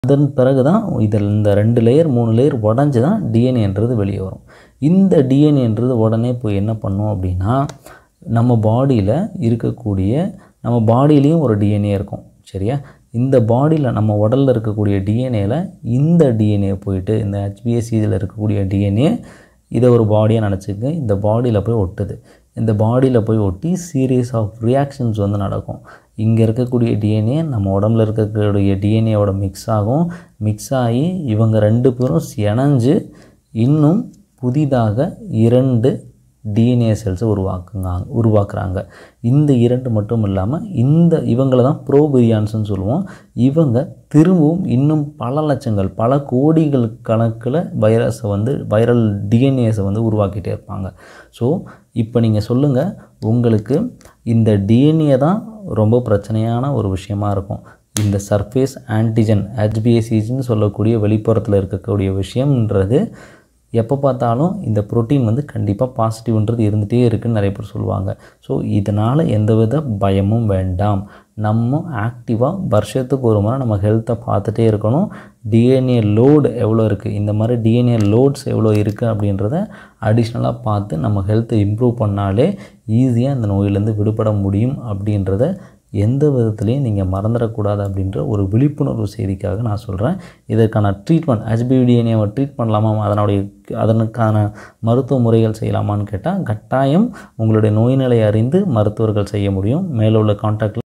அதன் பிறகு தான் இதில் இந்த ரெண்டு லேயர் மூணு லேயர் உடஞ்சி தான் டிஎன்ஏன்றது வெளியே வரும் இந்த டிஎன்ஏன்றது உடனே போய் என்ன பண்ணும் அப்படின்னா நம்ம பாடியில் இருக்கக்கூடிய நம்ம பாடியிலையும் ஒரு டிஎன்ஏ இருக்கும் சரியா இந்த பாடியில் நம்ம உடலில் இருக்கக்கூடிய டிஎன்ஏல இந்த டிஎன்ஏ போயிட்டு இந்த ஹெச்பிஎஸ்சி இதில் இருக்கக்கூடிய டிஎன்ஏ இதை ஒரு பாடியாக நினச்சிக்க இந்த பாடியில் போய் ஒட்டுது இந்த பாடியில் போய் ஒட்டி சீரீஸ் ஆஃப் ரியாக்ஷன்ஸ் வந்து நடக்கும் இங்கே இருக்கக்கூடிய டிஎன்ஏ நம்ம உடம்புல இருக்கக்கூடிய டிஎன்ஏவோட மிக்ஸ் ஆகும் மிக்ஸ் ஆகி இவங்க ரெண்டு பேரும் இணைஞ்சு இன்னும் புதிதாக இரண்டு டிஎன்ஏ செல்ஸை உருவாக்குங்க உருவாக்குறாங்க இந்த இரண்டு மட்டும் இல்லாமல் இந்த இவங்களை தான் ப்ரோபிரியான்ஸ்னு சொல்லுவோம் இவங்க திரும்பவும் இன்னும் பல லட்சங்கள் பல கோடிகள் கணக்கில் வைரஸை வந்து வைரல் டிஎன்ஏஸை வந்து உருவாக்கிட்டே இருப்பாங்க ஸோ இப்போ நீங்கள் சொல்லுங்கள் உங்களுக்கு இந்த டிஎன்ஏ தான் ரொம்ப பிரச்சனையான ஒரு விஷயமா இருக்கும் இந்த சர்ஃபேஸ் ஆன்டிஜன் ஹெச்பிஎஸ்சின்னு சொல்லக்கூடிய வெளிப்புறத்தில் இருக்கக்கூடிய விஷயம்ன்றது எப்போ பார்த்தாலும் இந்த புரோட்டீன் வந்து கண்டிப்பாக பாசிட்டிவ்ன்றது இருந்துகிட்டே இருக்குன்னு நிறைய பேர் சொல்லுவாங்க ஸோ இதனால் எந்தவித பயமும் வேண்டாம் நம்ம ஆக்டிவாக வருஷத்துக்கு ஒரு முறை நம்ம ஹெல்த்தை பார்த்துட்டே இருக்கணும் டிஎன்ஏ லோடு எவ்வளோ இருக்குது இந்த மாதிரி டிஎன்ஏ லோட்ஸ் எவ்வளோ இருக்குது அப்படின்றத அடிஷ்னலாக பார்த்து நம்ம ஹெல்த்தை இம்ப்ரூவ் பண்ணாலே ஈஸியாக இந்த நோயிலேருந்து விடுபட முடியும் அப்படின்றத எந்த விதத்துலையும் நீங்கள் மறந்துடக்கூடாது அப்படின்ற ஒரு விழிப்புணர்வு செய்திக்காக நான் சொல்கிறேன் இதற்கான ட்ரீட்மெண்ட் ஹெச்பிடிஎன்ஏவை ட்ரீட் பண்ணலாமா அதனுடைய அதனுக்கான மருத்துவ முறைகள் செய்யலாமான்னு கேட்டால் கட்டாயம் உங்களுடைய நோய் நிலை அறிந்து மருத்துவர்கள் செய்ய முடியும் மேலே உள்ள கான்டாக்டில்